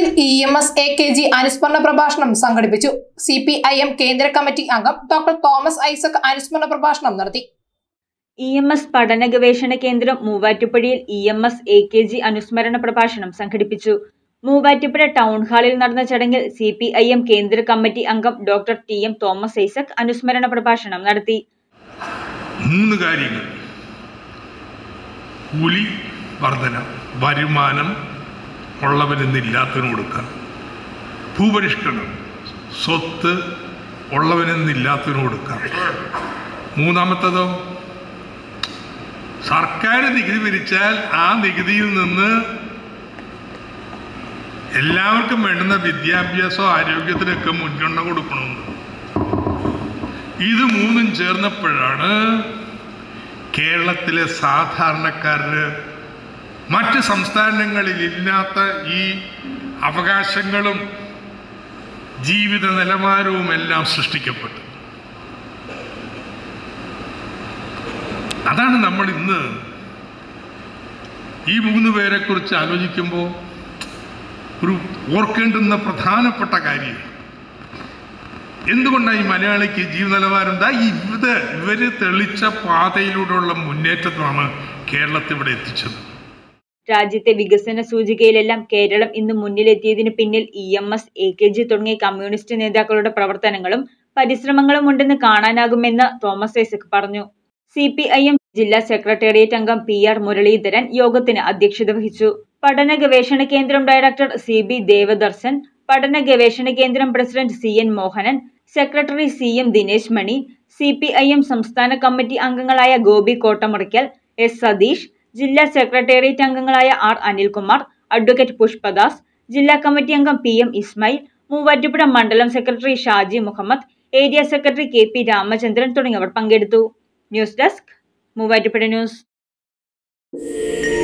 E M S A K G അനുസ്മരണ പ്രഭാഷണം സംഘടിപ്പിച്ചു സി പി ഐ എം കേന്ദ്ര കമ്മിറ്റി അംഗം ഡോക്ടർ തോമസ് ഐസക് അനുസ്മരണ പ്രഭാഷണം നടത്തി ഇ എം എസ് പഠന ഗവേഷണ കേന്ദ്രം മൂവാറ്റുപുഴയിൽ E M S A K G അനുസ്മരണ പ്രഭാഷണം സംഘടിപ്പിച്ചു മൂവാറ്റുപുഴ ടൗൺ ഹാളിൽ നടന്ന ചടങ്ങിൽ സി പി ഐ എം കേന്ദ്ര കമ്മിറ്റി അംഗം doctor T M Thomas Isaac അനുസ്മരണ പ്രഭാഷണം നടത്തി മൂന്ന് കാര്യങ്ങൾ കൂലി വർധന വരുമാനം ഉള്ളവനെന്നില്ലാത്തവന് കൊടുക്കുക ഭൂപരിഷ്കരണം സ്വത്ത് ഉള്ളവനെന്നില്ലാത്തവന് കൊടുക്കുക മൂന്നാമത്തതോ സർക്കാർ നികുതി പിരിച്ചാൽ ആ നികുതിയിൽ നിന്ന് എല്ലാവർക്കും വേണ്ടുന്ന വിദ്യാഭ്യാസവും ആരോഗ്യത്തിനൊക്കെ മുൻഗണന കൊടുക്കണമെന്ന് ഇത് മൂന്നും ചേർന്നപ്പോഴാണ് കേരളത്തിലെ സാധാരണക്കാരന് മറ്റ് സംസ്ഥാനങ്ങളിൽ ഇല്ലാത്ത ഈ അവകാശങ്ങളും ജീവിത നിലവാരവും എല്ലാം സൃഷ്ടിക്കപ്പെട്ടു അതാണ് നമ്മൾ ഇന്ന് ഈ മൂന്ന് പേരെക്കുറിച്ച് ആലോചിക്കുമ്പോൾ ഒരു ഓർക്കേണ്ടുന്ന പ്രധാനപ്പെട്ട കാര്യം എന്തുകൊണ്ടാണ് ഈ മലയാളിക്ക് ജീവ നിലവാരം ദാ ഇത് ഇവര് തെളിച്ച പാതയിലൂടെയുള്ള മുന്നേറ്റമാണ് കേരളത്തെ ഇവിടെ എത്തിച്ചത് രാജ്യത്തെ വികസന സൂചികയിലെല്ലാം കേരളം ഇന്ന് മുന്നിലെത്തിയതിനു പിന്നിൽ E M S A K G തുടങ്ങിയ കമ്മ്യൂണിസ്റ്റ് നേതാക്കളുടെ പ്രവർത്തനങ്ങളും പരിശ്രമങ്ങളും ഉണ്ടെന്ന് കാണാനാകുമെന്ന് തോമസ് ഐസക് പറഞ്ഞു സി പി ഐ എം ജില്ലാ സെക്രട്ടേറിയറ്റ് അംഗം പി ആർ മുരളീധരൻ യോഗത്തിന് അധ്യക്ഷത വഹിച്ചു പഠന ഗവേഷണ കേന്ദ്രം ഡയറക്ടർ സി ബി ദേവദർശൻ പഠന ഗവേഷണ കേന്ദ്രം president C N Mohanan secretary C M Dinesh Mani C P I M സംസ്ഥാന കമ്മിറ്റി അംഗങ്ങളായ ഗോപി കോട്ടമുറിക്കൽ എസ് സതീഷ് ജില്ലാ സെക്രട്ടേറിയറ്റ് അംഗങ്ങളായ ആർ അനിൽകുമാർ അഡ്വക്കേറ്റ് പുഷ്പദാസ് ജില്ലാ കമ്മിറ്റി അംഗം പി എം ഇസ്മായിൽ മൂവാറ്റുപുഴ മണ്ഡലം secretary Shaji Muhammad area secretary K P Ramachandran തുടങ്ങിയവർ പങ്കെടുത്തു ന്യൂസ് ഡെസ്ക് മൂവാറ്റുപുഴ ന്യൂസ്